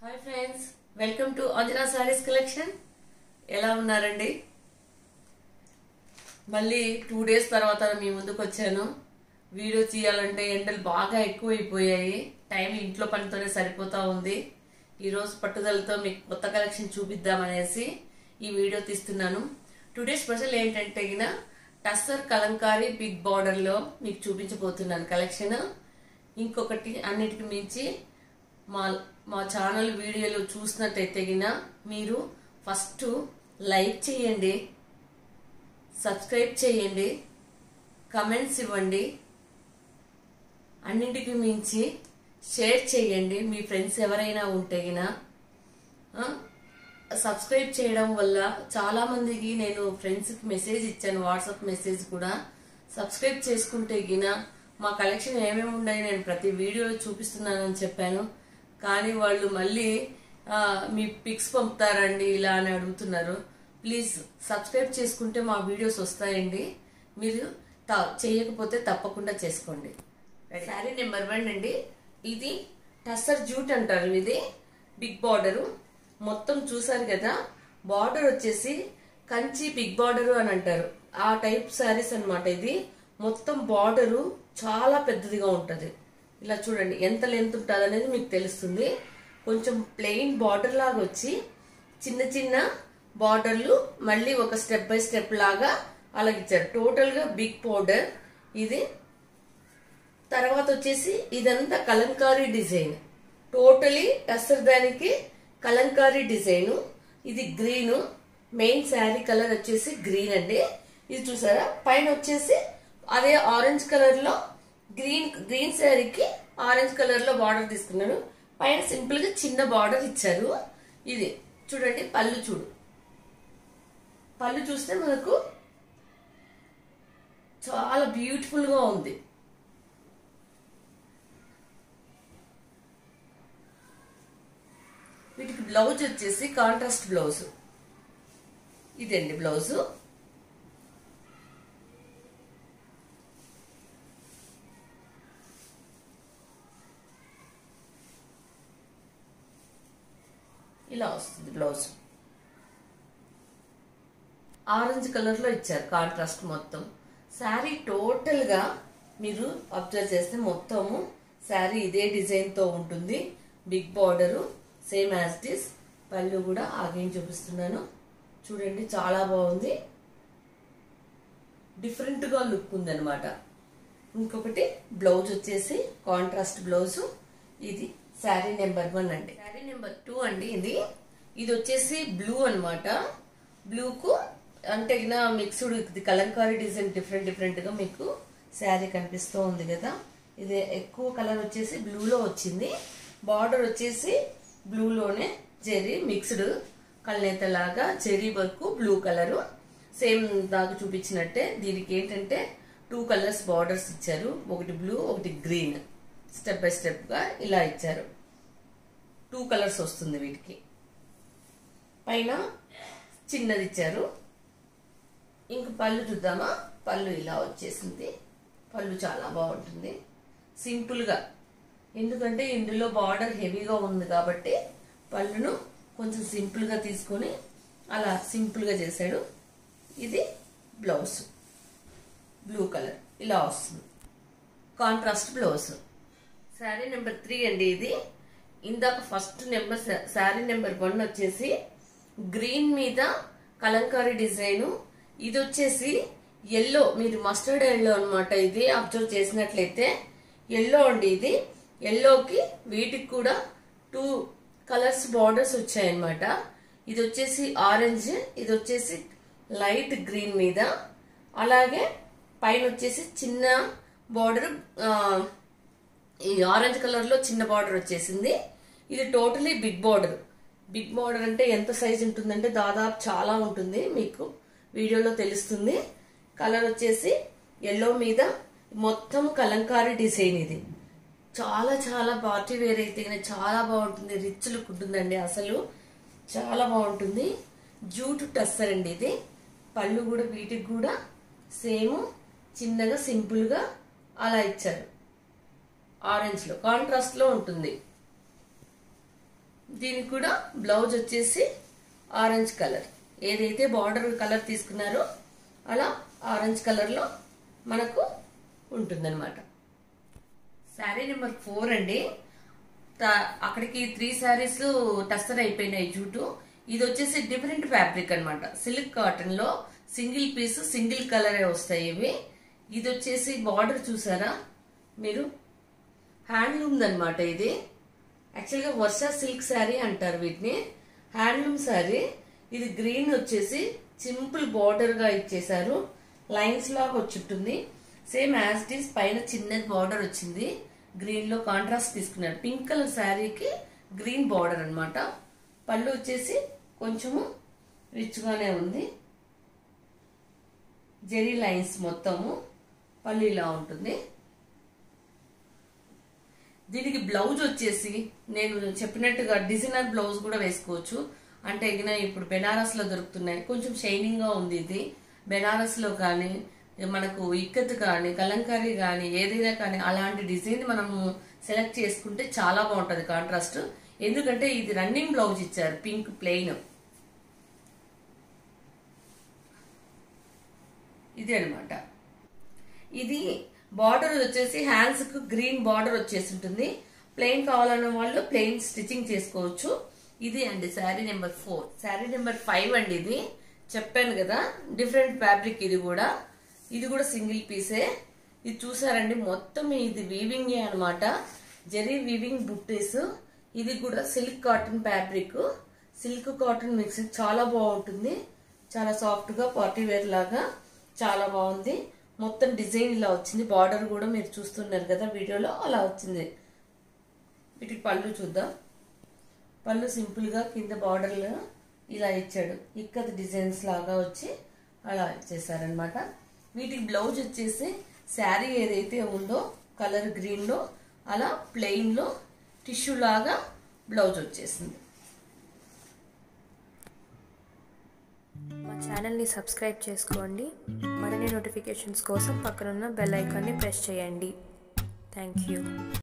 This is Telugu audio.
hi friends welcome to Anjana saris collection ఎలా ఉన్నారండి మళ్ళీ టూ డేస్ తర్వాత మీ ముందుకు వచ్చాను వీడియో తీయాలంటే ఎండలు బాగా ఎక్కువైపోయాయి టైం ఇంట్లో పనితోనే సరిపోతా ఉంది ఈరోజు పట్టుదలతో మీకు కొత్త కలెక్షన్ చూపిద్దామనేసి ఈ వీడియో తీస్తున్నాను టుడే స్పెషల్ ఏంటంటే గిన టస్సర్ కలంకారీ బిగ్ బార్డర్ లో మీకు చూపించబోతున్నాను కలెక్షన్ ఇంకొకటి అన్నిటికి మించి మా మా ఛానల్ వీడియోలు చూసినట్టయితే గిన మీరు ఫస్ట్ లైక్ చేయండి సబ్స్క్రైబ్ చేయండి కమెంట్స్ ఇవ్వండి అన్నింటికి మించి షేర్ చేయండి మీ ఫ్రెండ్స్ ఎవరైనా ఉంటే గిన ఆ, సబ్స్క్రైబ్ చేయడం వల్ల చాలా మందికి నేను ఫ్రెండ్స్కి మెసేజ్ ఇచ్చాను వాట్సాప్ మెసేజ్ కూడా సబ్స్క్రైబ్ చేసుకుంటే గిన మా కలెక్షన్ ఏమేమి ఉన్నాయి నేను ప్రతి వీడియోలో చూపిస్తున్నానని చెప్పాను కానీ వాళ్ళు మళ్ళీ ఆ, మీ పిక్స్ పంపుతారండి ఇలా అని అడుగుతున్నారు ప్లీజ్ సబ్స్క్రైబ్ చేసుకుంటే మా వీడియోస్ వస్తాయండి మీరు త- చేయకపోతే తప్పకుండా చేసుకోండి శారీ నెంబర్ వన్ అండి ఇది టస్సర్ జూట్ అంటారు ఇది బిగ్ బార్డర్ మొత్తం చూసారు కదా బార్డర్ వచ్చేసి కంచి బిగ్ బార్డర్ అని అంటారు ఆ టైప్ శారీస్ అన్నమాట ఇది మొత్తం బార్డరు చాలా పెద్దదిగా ఉంటది ఇలా చూడండి ఎంత లెంత్ ఉంటుంది అనేది మీకు తెలుస్తుంది కొంచెం ప్లెయిన్ బార్డర్ లాగా వచ్చి చిన్న చిన్న బార్డర్లు మళ్ళీ ఒక స్టెప్ బై స్టెప్ లాగా అలాగిచ్చారు టోటల్ గా బిగ్ పౌడర్ ఇది తర్వాత వచ్చేసి ఇదంతా కలంకారీ డిజైన్ టోటలీ టస్సర్ దానికి కలంకారీ డిజైన్ ఇది గ్రీన్ మెయిన్ శారీ కలర్ వచ్చేసి గ్రీన్ అండి ఇది చూసారా పైన వచ్చేసి అదే ఆరెంజ్ కలర్ లో గ్రీన్ గ్రీన్ శారీకి ఆరెంజ్ కలర్ లో బార్డర్ తీసుకున్నాడు పైన సింపుల్ గా చిన్న బార్డర్ ఇచ్చారు ఇది చూడండి పళ్ళు చూడు పళ్ళు చూస్తే మనకు చాలా బ్యూటిఫుల్ గా ఉంది వీటికి బ్లౌజ్ వచ్చేసి కాంట్రాస్ట్ బ్లౌజ్ ఇదండి బ్లౌజ్ ఇలా వస్తుంది బ్లౌజ్ ఆరెంజ్ కలర్ లో ఇచ్చారు కాంట్రాస్ట్ మొత్తం శారీ టోటల్ గా మీరు అబ్జర్వ్ చేస్తే మొత్తము శారీ ఇదే డిజైన్ తో ఉంటుంది big border same as this పళ్ళు కూడా ఆగేం చూపిస్తున్నాను చూడండి చాలా బాగుంది డిఫరెంట్ గా లుక్ ఉందన్నమాట ఇంకొకటి బ్లౌజ్ వచ్చేసి కాంట్రాస్ట్ బ్లౌజ్ ఇది శారీ నెంబర్ వన్ అండి శారీ నెంబర్ టూ అండి ఇది ఇది వచ్చేసి బ్లూ అన్నమాట బ్లూకు అంటే ఇక మిక్స్డ్ ఇది కలంకారీ డిజైన్ డిఫరెంట్ డిఫరెంట్ గా మీకు శారీ కనిపిస్తూ ఉంది కదా ఇది ఎక్కువ కలర్ వచ్చేసి బ్లూలో వచ్చింది బార్డర్ వచ్చేసి బ్లూలోనే జెరీ మిక్స్డ్ కల్నేత లాగా zari work blue colour same దాకా చూపించినట్టే దీనికి ఏంటంటే టూ కలర్స్ బార్డర్స్ ఇచ్చారు ఒకటి బ్లూ ఒకటి గ్రీన్ స్టెప్ బై స్టెప్ గా ఇలా ఇచ్చారు టూ కలర్స్ వస్తుంది వీటికి పైన చిన్నది ఇచ్చారు ఇంక పళ్ళు చూద్దామా పళ్ళు ఇలా వచ్చేసింది పళ్ళు చాలా బాగుంటుంది సింపుల్ గా ఎందుకంటే ఇందులో బార్డర్ హెవీగా ఉంది కాబట్టి పళ్ళును కొంచెం సింపుల్ గా తీసుకొని అలా సింపుల్ గా చేశాడు ఇది బ్లౌజ్ బ్లూ కలర్ ఇలా వస్తుంది contrast blouse sari number three అండి ఇది ఇందాక first number sari number one వచ్చేసి గ్రీన్ మీద కలంకారీ డిజైన్ ఇది వచ్చేసి ఎల్లో మీరు మస్టర్డ్ ఎల్లో అన్నమాట ఇది అబ్జర్వ్ చేసినట్లయితే ఎల్లో అండి ఇది ఎల్లోకి వీటికి కూడా టూ కలర్స్ బార్డర్స్ వచ్చాయన్నమాట ఇది వచ్చేసి ఆరెంజ్ ఇది వచ్చేసి లైట్ గ్రీన్ మీద అలాగే పైన వచ్చేసి చిన్న బార్డర్ ఈ ఆరెంజ్ కలర్ లో చిన్న బార్డర్ వచ్చేసింది ఇది totally big border big border అంటే ఎంత సైజ్ ఉంటుందంటే దాదాపు చాలా ఉంటుంది మీకు వీడియోలో తెలుస్తుంది కలర్ వచ్చేసి ఎల్లో మీద మొత్తం కలంకారీ డిజైన్ ఇది చాలా చాలా పార్టీ వేర్ అయితే గిన చాలా బాగుంటుంది రిచ్ లుక్ ఉంటుందండి అసలు చాలా బాగుంటుంది జూట్ టస్సర్ అండి ఇది పళ్ళు కూడా వీటికి కూడా సేమ్ చిన్నగా సింపుల్ గా అలా ఇచ్చారు ఆరెంజ్ లో కాంట్రాస్ట్ లో ఉంటుంది దీనికి కూడా బ్లౌజ్ వచ్చేసి ఆరెంజ్ కలర్ ఏదైతే బార్డర్ కలర్ తీసుకున్నారో అలా ఆరెంజ్ కలర్లో మనకు ఉంటుందన్నమాట శారీ నెంబర్ ఫోర్ అండి త- అక్కడికి త్రీ శారీస్ టస్టర్ అయిపోయినాయి జూటు ఇది వచ్చేసి డిఫరెంట్ ఫ్యాబ్రిక్ అన్నమాట సిల్క్ కాటన్ లో సింగిల్ పీస్ సింగిల్ కలరే వస్తాయి ఇవి ఇది వచ్చేసి బార్డర్ చూసారా మీరు హ్యాండ్లూమ్ అనమాట ఇది యాక్చువల్గా వర్ష సిల్క్ శారీ అంటారు వీటిని హ్యాండ్లూమ్ శారీ ఇది గ్రీన్ వచ్చేసి సింపుల్ బార్డర్ గా ఇచ్చేసారు లైన్స్ లాగా వచ్చుంటుంది సేమ్ యాజ్ ఇట్ ఈస్ పైన చిన్నది బార్డర్ వచ్చింది గ్రీన్ లో కాంట్రాస్ట్ తీసుకున్నారు పింక్ కలర్ శారీకి గ్రీన్ బార్డర్ అన్నమాట పళ్ళు వచ్చేసి కొంచెము రిచ్ గానే ఉంది జెరీ లైన్స్ మొత్తము పళ్ళు ఇలా ఉంటుంది దీనికి బ్లౌజ్ వచ్చేసి నేను చెప్పినట్టుగా డిజైనర్ బ్లౌజ్ కూడా వేసుకోవచ్చు అంటే ఇగిన ఇప్పుడు బెనారస్ లో దొరుకుతున్నాయి కొంచెం షైనింగ్ గా ఉంది ఇది బెనారస్ లో కానీ మనకు ఇక్కత్ కానీ కలంకారీ కానీ ఏదైనా కానీ అలాంటి డిజైన్ మనము సెలెక్ట్ చేసుకుంటే చాలా బాగుంటది కాంట్రాస్ట్ ఎందుకంటే ఇది రన్నింగ్ బ్లౌజ్ ఇచ్చారు పింక్ ప్లెయిన్ ఇది అన్నమాట ఇది బార్డర్ వచ్చేసి హ్యాండ్స్ కు గ్రీన్ బార్డర్ వచ్చేసి ఉంటుంది ప్లెయిన్ కావాలన్న వాళ్ళు ప్లెయిన్ స్టిచ్చింగ్ చేసుకోవచ్చు ఇది అండి sari number four sari number five అండి ఇది చెప్పాను కదా డిఫరెంట్ ఫ్యాబ్రిక్ ఇది కూడా ఇది కూడా సింగిల్ పీసే ఇది చూసారండి మొత్తం ఇది వీవింగ్ అన్నమాట జరీ వీవింగ్ బుట్టీస్ ఇది కూడా silk cotton fabric silk cotton mixing చాలా బాగుంటుంది చాలా సాఫ్ట్ గా పార్టీ వేర్ లాగా చాలా బాగుంది మొత్తం డిజైన్ ఇలా వచ్చింది బార్డర్ కూడా మీరు చూస్తున్నారు కదా వీడియోలో అలా వచ్చింది వీటికి పళ్ళు చూద్దాం పళ్ళు సింపుల్ గా కింద బార్డర్ ఇలా ఇచ్చాడు ఇక్కత్ డిజైన్స్ లాగా వచ్చి అలా ఇచ్చేసారనమాట వీటికి బ్లౌజ్ వచ్చేసి శారీ ఏదైతే ఉందో కలర్ గ్రీన్ లో అలా ప్లెయిన్ లో టిష్యూ లాగా బ్లౌజ్ వచ్చేసింది మా ఛానల్ని సబ్స్క్రైబ్ చేసుకోండి మరిన్ని నోటిఫికేషన్స్ కోసం పక్కనున్న బెల్ ఐకాన్ని ప్రెస్ చేయండి థ్యాంక్ యూ